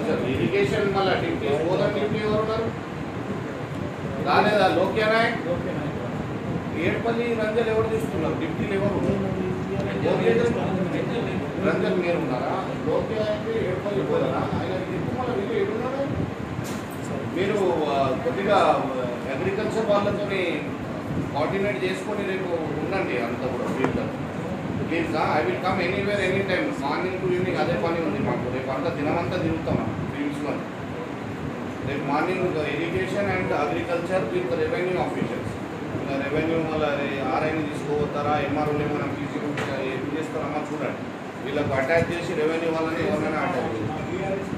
Agriculture irrigation మళ్ళీ deputy గోదాం deputy ఎవరు ఉన్నారు రాలేదా లోక్యా నాయక్ ఏడుపల్లి రంజల్ ఎవరు తీసుకున్నారు డిప్టీలు ఎవరు రంజల్ మీరు ఉన్నారా లోక్యా అయితే ఏడుపల్లి పోదారా ఆయన దిక్కు మళ్ళీ వీళ్ళు ఏడున్నాడు మీరు ఆ, కొద్దిగా అగ్రికల్చర్ వాళ్ళతోని కోఆర్డినేట్ చేసుకొని రేపు ఉండండి అంతా కూడా field please I will come anywhere any time morning to evening అదే పని ఉంది మాకు రేపు అంతా దినమంతా తిరుగుతాం ఫీల్డ్స్లో రేపు morning irrigation and agriculture with revenue officers ఇంకా రెవెన్యూ వల్ల ఆర్ఐని తీసుకోపోతారా ఎంఆర్ఓలు ఏమైనా తీసి ఏం చేస్తారమ్మా చూడండి వీళ్ళకు అటాచ్ చేసి రెవెన్యూ వాళ్ళని ఎవరైనా అటాచ్ చేసి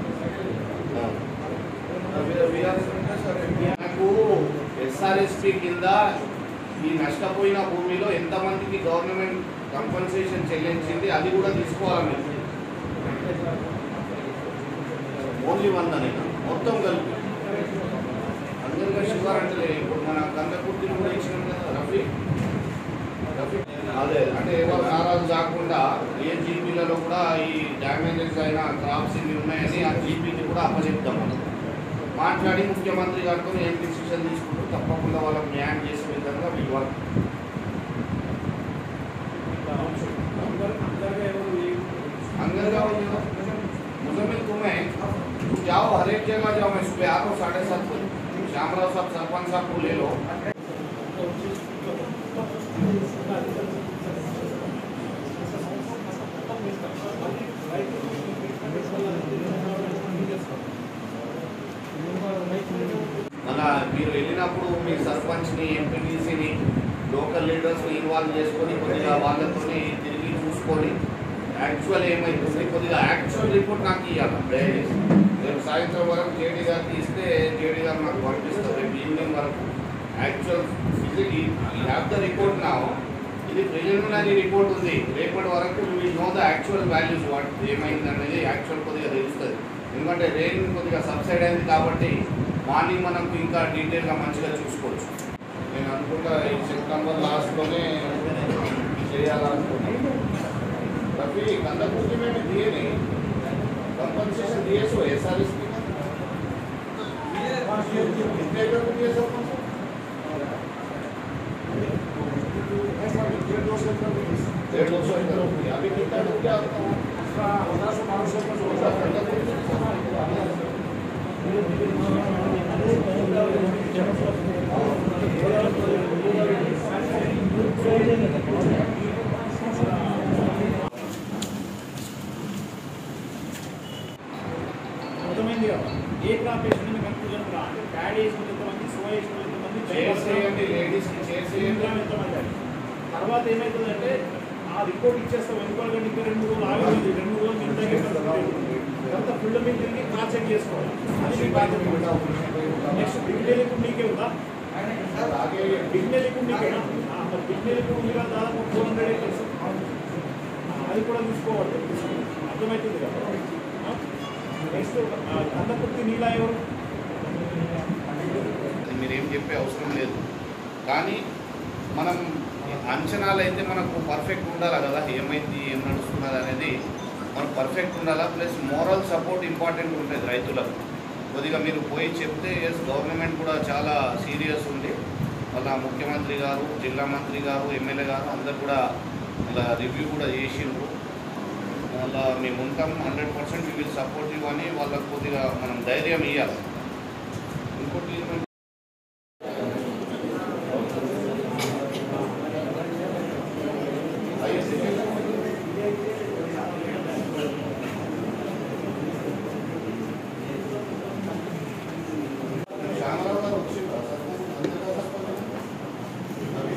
నాకు ఎస్ఆర్ఎస్పి కింద ఈ నష్టపోయిన భూమిలో ఎంతమందికి గవర్నమెంట్ కంపన్సేషన్ చెల్లించింది అది కూడా తీసుకోవాలి మీరు ఓన్లీ వన్ అని మొత్తం కలిపి అందరిగా షుగర్ అంటే ఇప్పుడు మన కందకుర్తిని కూడా ఇచ్చినాం కదా రఫీ రఫీ అదే అంటే ఎవరు నారాజు కాకుండా ఏ జీపీలలో కూడా ఈ డ్యామేజెస్ అయిన క్రాప్స్ ఇవి ఉన్నాయని ఆ జీపీకి కూడా అప్పచెప్తాం మనం మాట్లాడి ముఖ్యమంత్రి గారితో ఏం డిసిషన్ తీసుకుంటూ తప్పకుండా వాళ్ళకి న్యాయం చేసే విధంగా వీళ్ళు వర్క్ अंदर जाओ मुजम्मिल तुम्हें तुम जाओ हर एक जगह जाओ मैं सुबह आता हूँ साढ़े सात बजे श्यामराव साहब सरपंच साहब को ले लो మన మీరు వెళ్ళినప్పుడు మీ సర్పంచ్ని ఎంపీటీసీని లోకల్ లీడర్స్ని ఇన్వాల్వ్ చేసుకొని కొద్దిగా వాళ్ళతోని తిరిగి చూసుకొని యాక్చువల్ ఏమైతుంది కొద్దిగా యాక్చువల్ రిపోర్ట్ నాకు ఇవ్వాలి దయచేసి రేపు సాయంత్రం వరకు జేడీ గారికి ఇస్తే జేడీ గారు నాకు పంపిస్తారు రేపు ఈవినింగ్ వరకు actual physical have the report నా ఇది ప్రిలిమినరీ రిపోర్ట్ ఉంది రేపటి వరకు will know the actual values what ఏమైంది అనేది యాక్చువల్ కొద్దిగా తెలుస్తుంది ఎందుకంటే రెయిన్ కొద్దిగా సబ్సైడ్ అయింది కాబట్టి మార్నింగ్ మనకు ఇంకా డీటెయిల్గా మంచిగా చూసుకోవచ్చు నేను అనుకుంటా ఈ సెప్టెంబర్ లాస్ట్లోనే చేయాలనుకున్నాను रफी कंदापूर्ति में भी दिए नहीं कंपनसेशन दिए सो एस आर एस कितने एकड़ को दिए सब डेढ़ दो सौ एकड़ हो गया अभी कितना डूब गया पंद्रह सौ पाँच सौ అర్థమైంది కదా ఏ క్రాప్ వేసిన కన్ఫ్యూజన్ రా అంటే ప్యాడ్ వేసిన ఎంతమంది సో వేసిన ఎంతమంది చేసేయండి లేడీస్కి చేసేయండి ఇంద్రాం ఎంతమంది అని. తర్వాత ఏమవుతుందంటే ఆ రిపోర్ట్ ఇచ్చేస్తాం ఎందుకంటే ఇంకా రెండు రోజులు ఆగలేదు రెండు రోజులు మేము దగ్గర తర్వాత ఫుల్ మీద తిరిగి క్రాస్ చెక్ చేసుకోవాలి అది మీ బాధ్యత నెక్స్ట్ బిగ్నెల్ ఇప్పుడు నీకే ఉందా आगे బిగ్నెల్ ఇప్పుడు నీకేనా ఆ, మరి బిగ్నెల్ ఇప్పుడు ఉంది కదా దాదాపు ఫోర్ హండ్రెడ్ ఏకర్స్ అది కూడా చూసుకోవాలి అర్థమవుతుంది కదా నెక్స్ట్ కందకుర్తి నీలా ఎవరు అది మీరేం చెప్పే అవసరం లేదు కానీ మనం అంచనాలు అయితే మనకు పర్ఫెక్ట్ ఉండాలి కదా ఏమైంది ఏం నడుస్తున్నది అనేది మనకు పర్ఫెక్ట్ ఉండాలా ప్లస్ మోరల్ సపోర్ట్ ఇంపార్టెంట్ ఉంటుంది రైతులకు కొద్దిగా మీరు పోయి చెప్తే ఎస్ గవర్నమెంట్ కూడా చాలా సీరియస్ ఉంది వాళ్ళ ముఖ్యమంత్రి గారు జిల్లా మంత్రి గారు ఎమ్మెల్యే గారు అందరు కూడా అలా రివ్యూ కూడా చేసిండ్రు అలా మేము ఉంటాం hundred percent we will support you అని వాళ్ళకు కొద్దిగా మనం ధైర్యం ఇవ్వాలి ఇంకోటి ఏమంటే శ్యామరావు గారు వచ్చిండ్రా సార్? అందరికీ వస్తారు. అవి.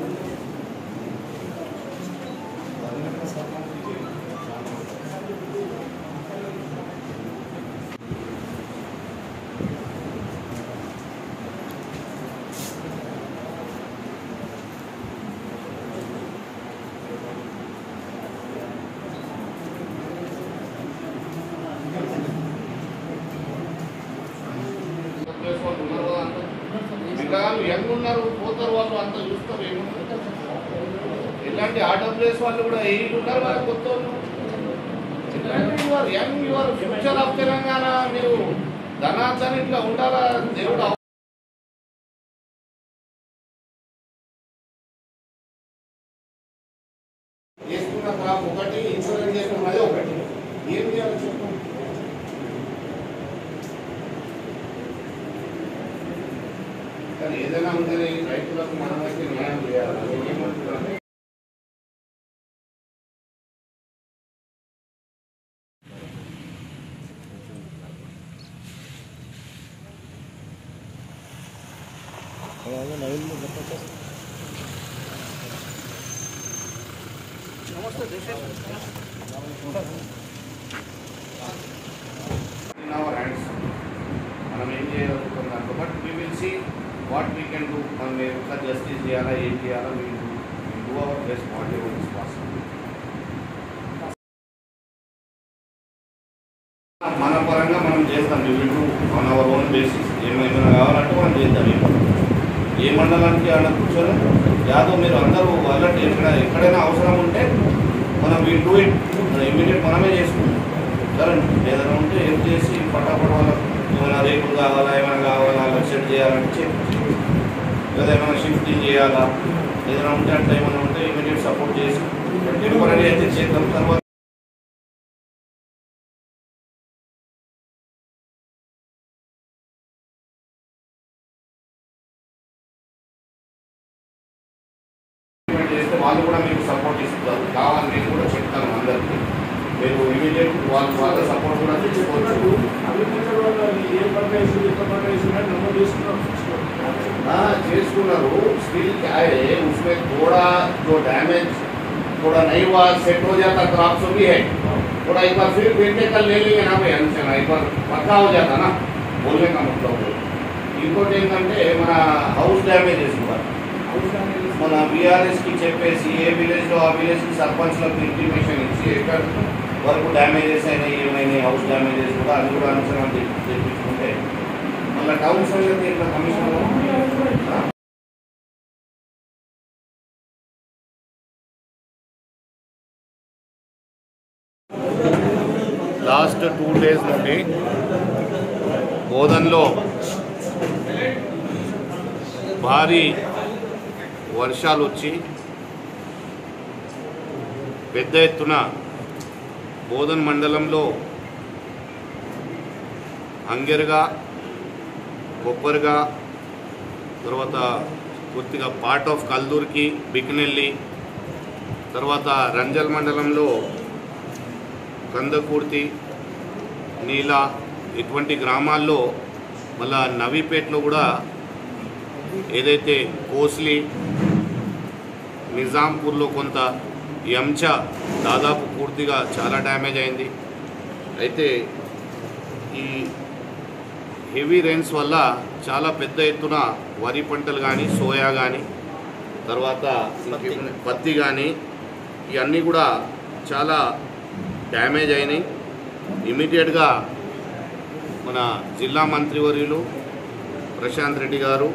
ప్లేస్ వాళ్ళు ఉన్నారు కదా అంతా. పిల్లగాళ్ళు యంగ్ ఉన్నారు పోతారు వాళ్ళు అంతా చూస్తారు ఏమున్నారు ఇలాంటి ఆటో ప్లేస్ వాళ్ళు కూడా ఏళ్ళు ఉన్నారు కదా కొత్త వాళ్ళు చిన్న your young your future of Telangana మీరు ధనార్జన ఇట్లా ఉండాలా దేవుడు చేసుకున్న క్రాప్ ఒకటి ఇన్సూరెన్స్ చేసుకున్నది ఒకటి ఏం చేయాలి చెప్పు కానీ ఏదైనా ఉందని రైతులకు మనమైతే న్యాయం చేయాలి అది ఏమంటున్నారు in our hands. మనం ఏం చేయగలుగుతున్నాం but we will see what we can do మనం ఎంత జస్టిస్ చేయాలా ఏం చేయాలా we do our best whatever is possible మన పరంగా మనం చేస్తాం we will do on our own basis ఏమైనా కావాలంటే మనం చేద్దాం ఏం ఏ మండలానికి అలా కూర్చొని యాదవ్ మీరు అందరూ వాళ్ళకి ఎక్కడ ఎక్కడైనా అవసరం ఉంటే మనం వీ డూ ఇట్ ఇమీడియట్ మనమే చేసుకుంటాం సరే ఏదైనా ఉంటే ఏం చేసి పట్టాపడ వాళ్ళకి ఏమైనా రేకులు కావాలా ఏమైనా కావాలా సెట్ చేయాలంటే చెప్పి లేదా ఏమైనా షిఫ్టింగ్ చేయాలా ఏదైనా ఉంటే అట్లా ఏమైనా ఉంటే ఇమీడియట్ సపోర్ట్ చేసి టెంపరీ అయితే చేద్దాం తర్వాత implement చేస్తే వాళ్ళు కూడా మీకు సపోర్ట్ ఇస్తారు కావాలి నేను కూడా చెప్తాను అందరికీ మీరు ఇమీడియట్ వాళ్ళ వాళ్ళ సపోర్ట్ కూడా తెచ్చుకోవచ్చు అగ్రికల్చర్ వాళ్ళు ఏ పంట వేసి ఎంత పంట వేసి నమోదు చేసుకున్నాం हाँ చేసుకున్నారు स्टिल क्या है उसमें थोड़ा जो डैमेज थोड़ा नहीं हुआ सेट हो जाता क्रॉप भी है थोड़ा एक बार फिर फिर कल ले लेंगे ना भाई हमसे ना एक बार पक्का हो जाता ना बोलने का मतलब है ఇంకోటి ఏంటంటే మన హౌస్ డ్యామేజెస్ కూడా మన బీఆర్ఎస్కి చెప్పేసి ఏ విలేజ్లో ఆ విలేజ్కి సర్పంచ్లకు ఇంటిమేషన్ ఇచ్చి ఎక్కడ వరకు డ్యామేజెస్ అయినాయి ఏమైనాయి హౌస్ డ్యామేజెస్ కూడా అది కూడా అనుసరణ తెప్పించుకుంటే మళ్ళీ టౌన్ సంగతి ఇట్లా కమిషనర్ లాస్ట్ టూ డేస్ నుండి బోధన్లో భారీ వర్షాలు వచ్చి పెద్ద ఎత్తున బోధన్ మండలంలో అంగెరగా కొప్పరిగా తర్వాత పూర్తిగా పార్ట్ ఆఫ్ కల్దూర్కి బికినెల్లి తర్వాత రంజల్ మండలంలో కందకూర్తి నీలా ఇటువంటి గ్రామాల్లో మళ్ళా నవీపేటలో కూడా ఏదైతే కోస్లీ నిజాంపూర్లో కొంత ఎంచ దాదాపు పూర్తిగా చాలా డ్యామేజ్ అయింది అయితే ఈ హెవీ రెయిన్స్ వల్ల చాలా పెద్ద ఎత్తున వరి పంటలు కానీ సోయా కానీ తర్వాత ఇంకేమున్నాయి? పత్తి కానీ ఇవన్నీ కూడా చాలా డ్యామేజ్ అయినాయి ఇమీడియట్గా మన జిల్లా మంత్రివర్యులు ప్రశాంత్ రెడ్డి గారు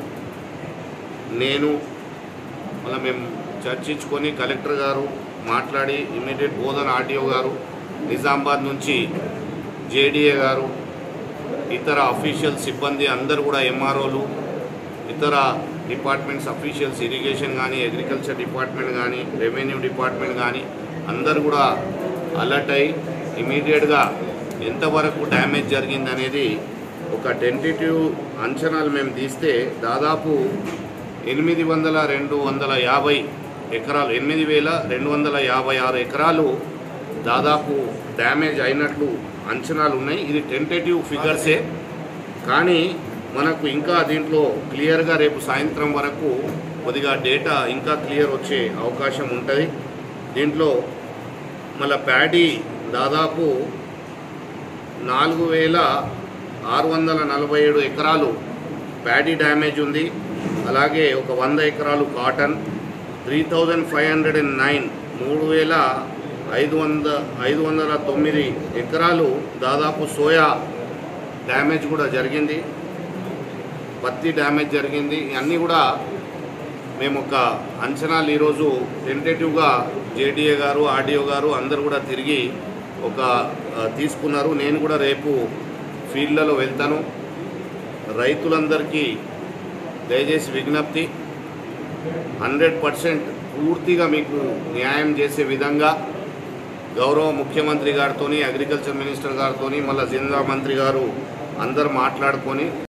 నేను మళ్ళీ మేము చర్చించుకొని కలెక్టర్ గారు మాట్లాడి ఇమీడియట్ బోధన ఆర్టీఓ గారు నిజామాబాద్ నుంచి జేడీఏ గారు ఇతర అఫీషియల్ సిబ్బంది అందరు కూడా ఎంఆర్ఓలు ఇతర డిపార్ట్మెంట్స్ అఫీషియల్స్ ఇరిగేషన్ కానీ అగ్రికల్చర్ డిపార్ట్మెంట్ కానీ రెవెన్యూ డిపార్ట్మెంట్ కానీ అందరు కూడా అలర్ట్ అయ్యి ఇమీడియట్గా ఎంతవరకు డ్యామేజ్ జరిగింది అనేది ఒక టెంటేటివ్ అంచనాలు మేము తీస్తే దాదాపు ఎనిమిది వందల రెండు వందల యాభై ఎకరాలు ఎనిమిది వేల రెండు వందల యాభై ఆరు ఎకరాలు దాదాపు డ్యామేజ్ అయినట్లు అంచనాలు ఉన్నాయి ఇది టెంటేటివ్ ఫిగర్సే కానీ మనకు ఇంకా దీంట్లో క్లియర్గా రేపు సాయంత్రం వరకు కొద్దిగా డేటా ఇంకా క్లియర్ వచ్చే అవకాశం ఉంటుంది దీంట్లో మళ్ళీ ప్యాడీ దాదాపు నాలుగు వేల ఆరు వందల నలభై ఏడు ఎకరాలు ప్యాడీ డ్యామేజ్ ఉంది అలాగే ఒక వంద ఎకరాలు cotton three thousand five hundred and nine మూడు వేల ఐదు వంద ఐదు వందల తొమ్మిది ఎకరాలు దాదాపు సోయా డ్యామేజ్ కూడా జరిగింది పత్తి డ్యామేజ్ జరిగింది ఇవన్నీ కూడా మేము ఒక అంచనాలు ఈరోజు టెంటేటివ్గా జేడీఏ గారు ఆర్డీఓ గారు అందరు కూడా తిరిగి ఒక ఆ, తీసుకున్నారు నేను కూడా రేపు ఫీల్డ్లలో వెళ్తాను రైతులందరికీ దయచేసి విజ్ఞప్తి హండ్రెడ్ పర్సెంట్ పూర్తిగా మీకు న్యాయం చేసే విధంగా గౌరవ ముఖ్యమంత్రి గారితో అగ్రికల్చర్ మినిస్టర్ గారితో మళ్ళీ జిల్లా మంత్రి గారు అందరు మాట్లాడుకొని